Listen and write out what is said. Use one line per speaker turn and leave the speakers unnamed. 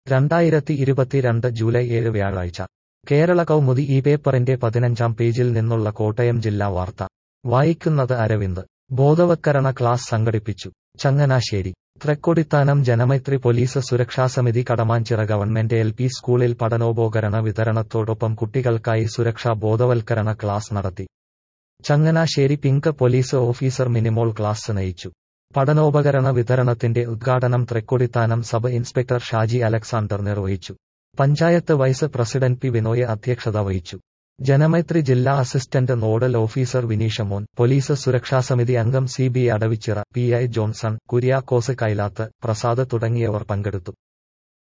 രണ്ടായിരത്തി ഇരുപത്തിരണ്ട് ജൂലൈ ഏഴ് വ്യാഴാഴ്ച കേരള കൗമുദി ഈ പേപ്പറിന്റെ പതിനഞ്ചാം പേജിൽ നിന്നുള്ള കോട്ടയം ജില്ലാ വാർത്ത വായിക്കുന്നത് അരവിന്ദ് ബോധവത്കരണ ക്ലാസ് സംഘടിപ്പിച്ചു ചങ്ങനാശ്ശേരി തൃക്കൊടിത്താനം ജനമൈത്രി പോലീസ് സുരക്ഷാസമിതി കടമാഞ്ചിറ ഗവൺമെന്റ് എൽ പി സ്കൂളിൽ പഠനോപകരണ വിതരണത്തോടൊപ്പം കുട്ടികൾക്കായി സുരക്ഷാ ബോധവൽക്കരണ ക്ലാസ് നടത്തി Changanassery pink police officer Minimol class നയിച്ചു പഠനോപകരണ വിതരണത്തിന്റെ ഉദ്ഘാടനം Thrikkodithanam sub inspector Shaji Alexander നിർവഹിച്ചു panchayat vice president P Vinoy അധ്യക്ഷത വഹിച്ചു ജനമൈത്രി ജില്ലാ assistant nodal officer Vineeshmon police സുരക്ഷാസമിതി അംഗം C B Adavichira P I Johnson Kuriakose Kailath Prasad തുടങ്ങിയവർ പങ്കെടുത്തു